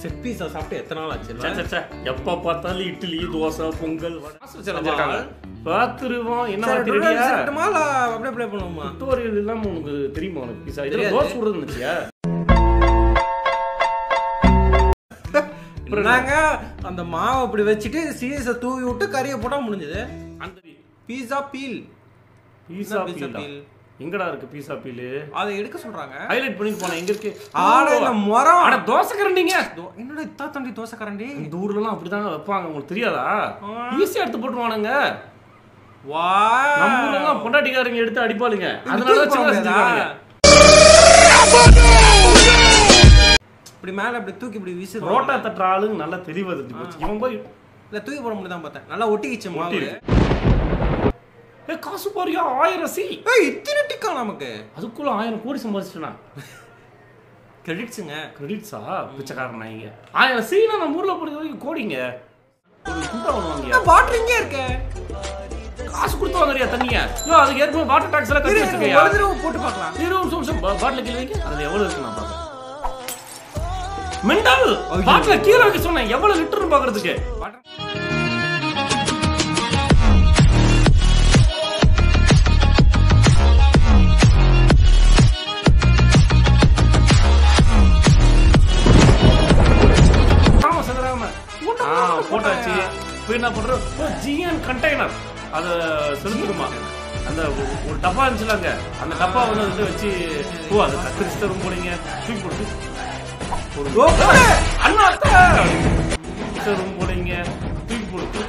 Set பீஸா சாப்பிட்டு எத்தனை நாள் ஆச்சு சே, சே, சே. எப்ப பார்த்தாலும் இட்லி தோசை பொங்கல் வடை. காசு வச்சிருக்காங்க. பார்த்துருவோம் என்ன சரி, தெரியா tutorial சொல்லட்டுமா, இல்ல அப்படியே play பண்ணுவோமா? டுட்டோரியல் இல்லாம உனக்கு தெரியுமா உனக்கு பீஸா இதுல தெரியாது. தோசை சுடுறது நினைச்சியா நாங்க அந்த மாவை அப்படி வச்சுட்டு சீஸை தூவி விட்டு கறியை போட்டா முடிஞ்சது அந்த பீஸா பீல் பீஸா என்ன pizza பீல் peel? எங்கடா இருக்கு பீஸா பீல் அதை எடுக்க சொல்றாங்க ஹைலைட் பண்ணிட்டு போனேன் எங்க இருக்கு ஆட இந்த முறம் ஆட தோசை கரண்டிங்க தோ- என்னடா இத்தா தண்டி தோசை கரண்டி இந்த ஊர்ல எல்லாம் அப்படிதாங்க வைப்பாங்க உங்களுக்கு தெரியாதா ஆ. ஈஸியா எடுத்து போட்டுருவானுங்க வா நம்ம ஊர்ல எல்லாம் பொண்டாட்டிக்காரங்க எடுத்து அடிப்பாளுங்க அதனால தூக்கி சின்ன போட செஞ்சுருவாங்க. இப்படி மேல இப்படி தூக்கி இப்படி வீசு புரோட்டா தட்டுற ஆளுங்க நல்லா தெளிவாது போச்சு இவன் போய் இல்ல தூக்கி போட முடியும் பார்த்தேன் நல்லா ஒட்டிக்கிச்சு மாவு ஒட்டிருக்கு. ஏ காசு போறியா ஆயிரம் சி ஏய் இத்தனை டிக்கா நமக்கு அதுக்குள்ள ஆயிரம் கோடி சம்பாதிச்சிட்டா கிரெடிட்ஸுங்க கிரெடிட்ஸா பிச்சைக்காரன் நாய்ங்க ஆயிரம் சீனா நம்ம ஊர்ல பொறுத்த வரைக்கும் கோடிங்க ஒரு குண்டா வாங்குவாங்க வாட்டர் இங்கே இருக்கு காசு கொடுத்து வாங்குறியா தண்ணிய ஐயோ அதுக்கு ஏற்கனவே வாட்டர் டாக்ஸ் எல்லாம் கட்டி இரு, வச்சிருக்கையா ஒரு தடவை போட்டு பார்க்கலாம் இரு ஒரு நிமிஷம் பாட்டில் கீழே வைக்க அது எவ்வளவு இருக்கு நான் பார்க்கறேன் மெண்டல் ஐயோ. பாட்டில் கீழே வைக்க சொன்னேன் எவ்வளவு லிட்டர் பாக்குறதுக்கு வாட்டர் ஆமா சதுராம ஆ போட்டாச்சு இப்போ என்ன பண்றோம் ஜிஎன் கண்டெய்னர் அதை செலுத்துருமா அந்த ஒரு- ஒரு டப்பா இருந்துச்சுலாங்க அந்த டப்பா வந்து வந்து வச்சு ஓ அது கத்திரிச்சு தரும் போனீங்க தூக்கி போட்டு ஒரு ஓ, போடு. அண்ணா அத்தை தரும் போனீங்க தூக்கி போட்டு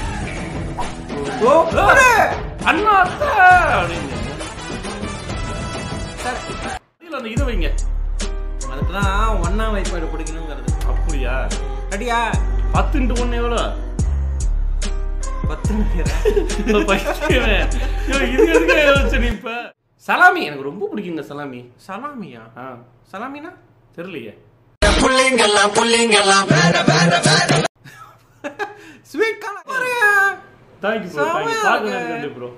ஓ போடு. அண்ணா அத்தை அப்படின்னு சரி. இதுல அந்த இது வைங்க அதுக்குதான் ஒன்னா வைப்பாடு பிடிக்கணுங்கிறது அப்படியா ரெடியா பத்து இன்ட்டு ஒன்று எவ்வளோ பத்து நினைக்கிறேன் இந்த பைத்தியமே. ஐயோ, இது எதுக்கு வச்ச நீ இப்ப சலாமி எனக்கு ரொம்ப பிடிக்குங்க சலாமி சலாமியா ஆ சலாமினா தெரியலையே ஸ்வீட் கான தேங்க்யூ ப்ரோ தேங்க்யூ செமையா பார்க்க இருக்கு. நன்றி ப்ரோ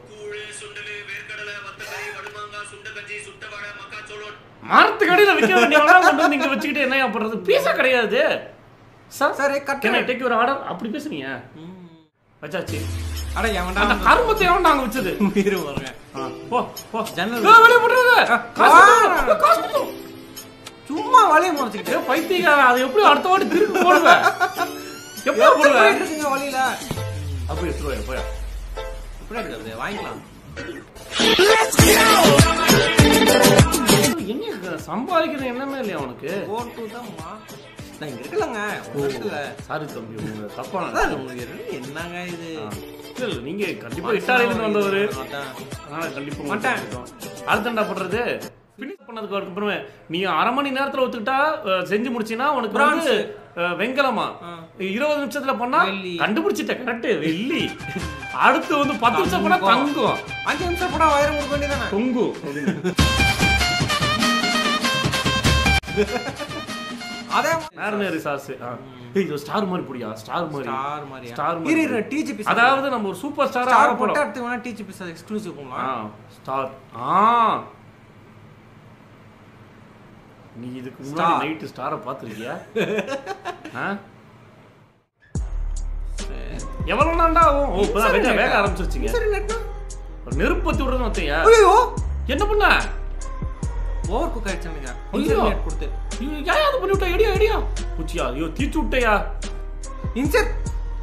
மரத்து கடையில் விற்க வேண்டியவனா கொண்டு வந்து இங்க வச்சுக்கிட்டு என்னையா பண்றது பீஸா கிடையாது சார் சரி cut can I take your order அப்படி பேசுனீங்க வச்சாச்சு அட எவன்டா அந்த கருமத்தை எவன் நாங்க வச்சது இரு வரேன் ஆ, போ போ ஜன்னல் ஏய், வெளிய போடுறது காசு வா. கொடுத்து, காசு கொடுத்து. சும்மா வலைய முறைச்சுக்கிட்டு ஏய், பைத்தியக்காரன் அதை எப்படி அடுத்த வாட்டி திருப்பி போடுவேன் எப்படி போடுவேன் இருக்குங்க வழியில அப்படி எடுத்துருவாங்க போயா எப்படி எடுக்கிறது வாங்கிக்கலாம் என்ன சம்பாதிக்கிற எண்ணமே இல்லையா உனக்கு போட்டு தான்மா நான் இங்க இருக்கலங்க இல்ல சாரி தம்பி உங்க தப்பான அதான் உங்களுக்கு இருக்கு. என்னங்க இது இல்ல இல்ல நீங்க கண்டிப்பா இட்டாலியில வந்தவரு அதான். அதனால கண்டிப்பா மாட்டேன். மாட்டேன் அடுத்து என்ன பண்றது பினிஷ் பண்ணதுக்கு அப்புறமே நீ அரை மணி நேரத்துல ஒத்துக்கிட்டா அஹ், செஞ்சு முடிச்சினா உனக்கு வந்து அஹ், வெங்கலமா இருபது நிமிஷத்துல பண்ணா வெள்ளி. கண்டுபிடிச்சிட்ட கரெக்ட் வெள்ளி அடுத்து வந்து பத்து நிமிஷம் பண்ணா தங்கம் அஞ்சு நிமிஷம் போனா வயிறு கொடுக்க வேண்டியதானே தொங்கும் அப்படின்னு. அதே மேரினரி சாஸ் ஏய் இது ஸ்டார் மாதிரி புடியா ஸ்டார் மாதிரி ஸ்டார் மாதிரியா ஸ்டார் இரு மாதிரி இரு டிஜிபி அதாவது நம்ம ஒரு சூப்பர் ஸ்டார் ஸ்டார் ஆக போட்டு போறோம் அடுத்து வேணா டிஜிபி சார் எக்ஸ்க்ளூசிவ் ஆ போடலாம் ஸ்டார் ஆ நீ இதுக்கு முன்னாடி Star. நைட்டு ஸ்டாரை பார்த்துருக்கியா ஆ எவ்வளவு நாண்டா ஆகும் ஓ இப்பதான் வேக வேக ஆரம்பிச்சிருச்சுங்க சரி நெட்னா ஒரு நெருப்பு பத்தி விடுறது மத்தையா ஐயோ என்ன பண்ண ஓவர் குக் ஆயிடுச்சுங்க ஐயோ. நெட் கொடுத்து ஐயோ, ஏன் அது பண்ணி விட்டா எடியா எடியா பூச்சியா ஐயோ தீச்சு விட்டையா இன்செர்ட்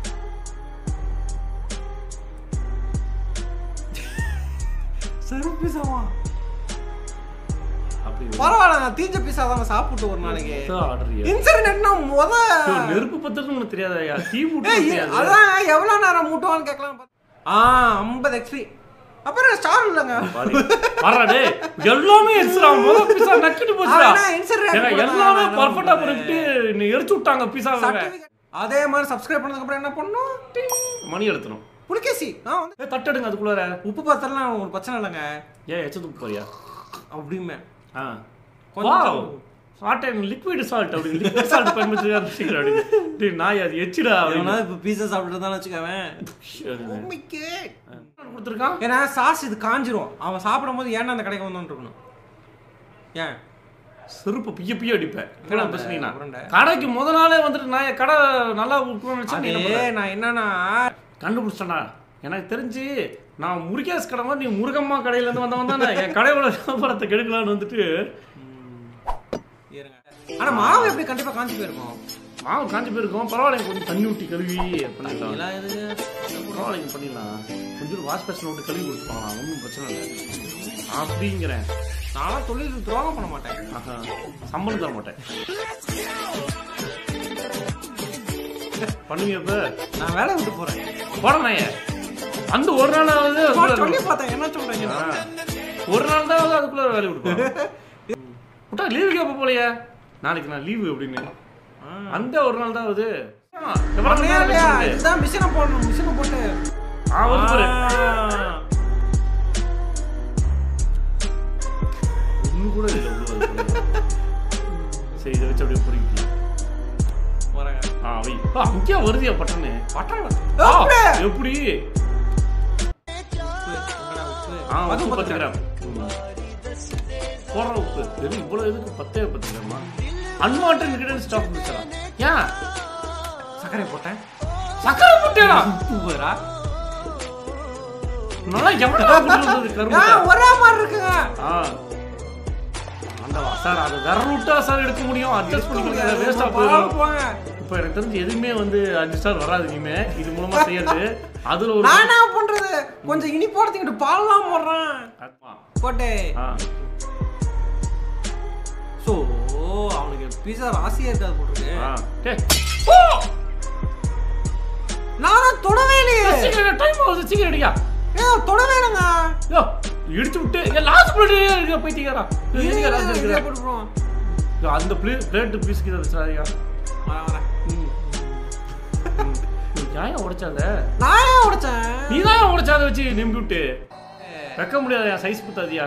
சரி பீஸாவா அப்படி பரவாயில்ல நான் தீஞ்ச பீஸா தான் சாப்பிட்டு ஒரு நாளைக்கு ஆடுறியா இன்செர்ட் நெட்னா முத ஐயோ, நெருப்பு பத்துறது உனக்கு தெரியாதயா தீ மூட்டு ஏய், தெரியாது அதான் எவ்வளவு நேரம் மூட்டுவான்னு கேட்கலாம் பாத்து. ஆ ஐம்பது எக்ஸ்பி அப்புறம் ஸ்டார் இல்லைங்க வரடே எல்லாமே எரிச்சுடா முத பீஸா நக்கிட்டு போச்சுடா அவனா insert rate ஏன்னா போடுறான், எல்லாமே அவன் பர்ஃபெக்ட்டா வந்து. பண்ணிட்டு நீ எரிச்சு விட்டாங்க பீஸா Certificate. அதே மாதிரி சப்ஸ்கிரைப் பண்ணதுக்கு அப்புறம் என்ன பண்ணணும் டிங். மணி எடுத்துரும் புலிகேசி நான் வந்து ஏய், தட்டெடுங்க அதுக்குள்ளார உப்பு பார்த்தலாம் ஒரு பிரச்சனை இல்லைங்க ஏன் எச்சத்துக்கு போறியா அப்படிமே ஆ கொஞ்சம் wow what and liquid salt அப்படி லிக்விட் சால்ட் பயன்படுத்தி ஆரம்பிச்சிக்கிற அப்படி டேய் நாய் அது எச்சிடா எவனா அப்படின்னு இப்போ பீஸா சாப்பிட்டு தான் வச்சுக்கவேன் கொடுத்துருக்கான் ஏன்னா சாஸ் இது காஞ்சிரும் அவன் சாப்பிடும்போது ஏன்னா அந்த கடைக்கு வந்தோன்னு இருக்கணும் ஏன் செருப்பு பிய பிய அடிப்பேன் கூட பேசுனீங்கன்னா உருண்டை. கடைக்கு முத நாளே வந்துட்டு நான் என் கடை நல்லா விற்கணும்னு நினைச்சா நீ என்ன அதே பண்ற? நான் என்னன்னா கண்டுபிடிச்சிட்டேன்டா எனக்கு தெரிஞ்சு நான் முருகேஷ் கடை மாதிரி நீ முருகம்மா கடையில இருந்து வந்தவன் தானே என் கடையோட வியாபாரத்தை கெடுக்கலான்னு வந்துட்டு இருங்க ஆனா மாவு எப்படி கண்டிப்பா காஞ்சி போயிருக்கும் மாவு காஞ்சி போயிருக்கோம் பரவாயில்ல கொஞ்சம் தண்ணி ஊற்றி கழுவி பண்ணிடலாம் இதெல்லாம் எதுக்கு பரவாயில்ல இங்க பண்ணிடலாம் கொஞ்சம் வாஷ் பேஷன் விட்டு கழுவி கொடுத்துப்பாங்களா ஒன்றும் பிரச்சனை இல்லை அப்படிங்கிறேன் நானும் தொழில் துரோகம் பண்ண மாட்டேன் ஆஹா சம்பளம் தர மாட்டேன் பண்ணுவீங்க இப்ப நான் வேலை விட்டு போறேன் போடணே அந்த ஒரு நாளாவது சும்மா சொல்லி பார்த்தேன் என்ன சொல்றீங்க ஆ. ஒரு நாள் தான் அதுக்குள்ள வேலை விடுப்போம் விட்டா லீவுக்கு எப்போ போலையே நாளைக்கு நான் லீவு அப்படின்னு அந்த ஒரு நாள் தான் ஆகுது ஆ, எவ்வளவு இல்லையா, நேரம் இல்லையா? பேசுறது? இதுதான் மிஷினை போடணும் மிஷினை போட்டு ஆ, வந்து பாரு. ஆ. ஒண்ணு கூட இல்லை உள்ள அதுக்குள்ள. சரி இதை வச்சு அப்படியே பொறிக்கலாம் வரேங்க. ஆ வை ஆ முக்கியம் வருதியா பட்டனு பட்டன் வருது. ஆ, எப்படி? எப்படி உப்பு, எங்கடா உப்பு? ஆ அது உப்பு பத்து பத்து கிராம் போடுற உப்பு வெறும் இவ்வளவு எதுக்கு பத்தே பத்து கிராமா அன்வான்ட் இன்கிரியன்ட் ஸ்டாக் இருந்துச்சா ஏன் சர்க்கரை போட்டேன் சக்கரை போட்டேனா உப்பு போயிரா நல்லா எவ்வளவு போட்டுருந்தது கரும்பு ஒரே மாதிரி இருக்குங்க ஆ அந்த சார் அது விரல் விட்டா சார் எடுக்க முடியும் அட்ஜஸ்ட் பண்ணிக்க வேஸ்டா போயிடும் போங்க இப்போ எனக்கு தெரிஞ்சு எதுவுமே வந்து அஞ்சு ஸ்டார் வராது இனிமே இது மூலமா செய்யறது அதுல ஒரு நான் என்ன பண்றது கொஞ்சம் இனி போடுறதுக்கிட்டு பால்லாம் போடுறேன் ஆமா. போட்டே ஆ சோ அவனுக்கு பீஸா ராசியா இருக்காது போட்டுருக்கு ஆ டேய் நான் தான் தொடவே இல்லையே சீக்கிரம் டைம் ஆகுது சீக்கிரம் அடியா ஏ தொடவே இல்லைங்க யோ இடிச்சு விட்டு ஏ லாஸ்ட் பிளேட் இருக்க போயிட்டீங்கடா எதுக்கு லாஸ்ட் இதே இருக்கிற போட்டுப்போம் யோ, அந்த பிளே பிளேட் பீஸ்க்கு இதை வச்சாதீங்க வரேன் வரேன் ஏன் உடைச்சாத நான் ஏன் உடைச்சேன் நீ தான் உடைச்சாத வச்சு நிம்பி விட்டு வைக்க முடியாது என் சைஸ் பத்தாதியா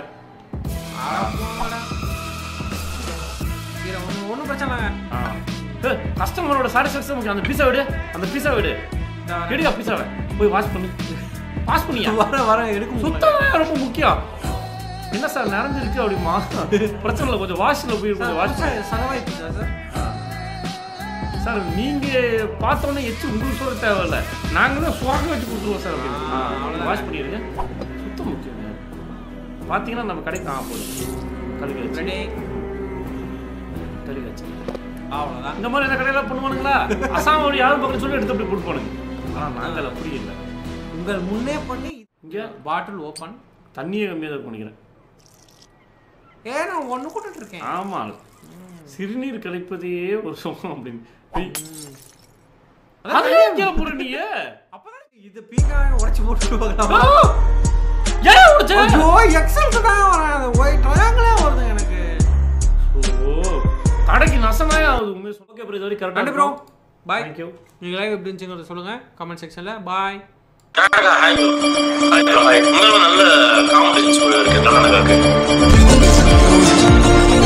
ஒன்றும் பிரச்சனை இல்லைங்க கஸ்டமரோட சாட்டிஸ்ஃபேக்ஷன் முக்கியம் அந்த பீஸா விடு அந்த பீஸா விடு இந்த வரேன். எடுக்கா பீஸாவை போய் வாஷ் பண்ணு வாஷ் பண்ணியா வரேன் வரேன் எடுக்க முடியல. சுத்தம் ரொம்ப முக்கியம் என்ன சார் நிறைஞ்சிருக்கு அப்படிமா பிரச்சனை இல்லை கொஞ்சம் வாஷ்ல போய் கொஞ்சம் வாஷ் சார், சதவாய் பீஸா சார் சார் நீங்க பார்த்தோன்னே எச்சு உங்களுக்கு சொல்ல தேவையில்ல நாங்க தான் சுவாக வச்சு கொடுத்துருவோம் சார் அப்படின்னு ஆ, அவ்வளவுதான். வாஷ் பண்ணிடுங்க சுத்தம் முக்கியம் பார்த்தீங்கன்னா நம்ம கடைக்கு ஆ போதும் கழுவி வச்சு ரெடி கழுவி வச்சு அவ்வளோதான் இந்த மாதிரி இந்த கடையில பண்ணுவானுங்களா அசாம் அப்படி யாரும் பக்கம் சொல்லி எடுத்து அப்படி கொடுப்பானுங்க ஆனா நாங்கள் அப்படி இல்லை உங்கள் முன்னே பண்ணி இங்க பாட்டில் ஓப்பன் தண்ணியை கம்மியாக தான் பண்ணிக்கிறேன் ஏ நான் ஒன்று கூட்டிட்டு இருக்கேன் ஆமா சிறுநீர் கழிப்பதே ஒரு சுகம் அப்படின்னு போய். அதை ஏன் கீழே போடுற நீ அப்பதான் இது பீங்காய் உடைச்சு போட்டு ஆ! ஏன் உடைச்ச? ஐயோ எக்ஸல் தான் வராது ஒய் ட்ரையாங்கிளே வருது எனக்கு ஓ கடைக்கு நசமாயே ஆகுது உண்மையை சொல்ல ஓகே ப்ரோ இது வரைக்கும் நன்றி கரெக்டாக ப்ரோ பாய் தேங்க்யூ நீங்கள் லைவ் எப்படி இருந்துச்சுங்கிறத சொல்லுங்க கமெண்ட் செக்ஷன்ல பாய் உங்களை நல்ல காமெடி இருக்கு கர்நாடகாவுக்கு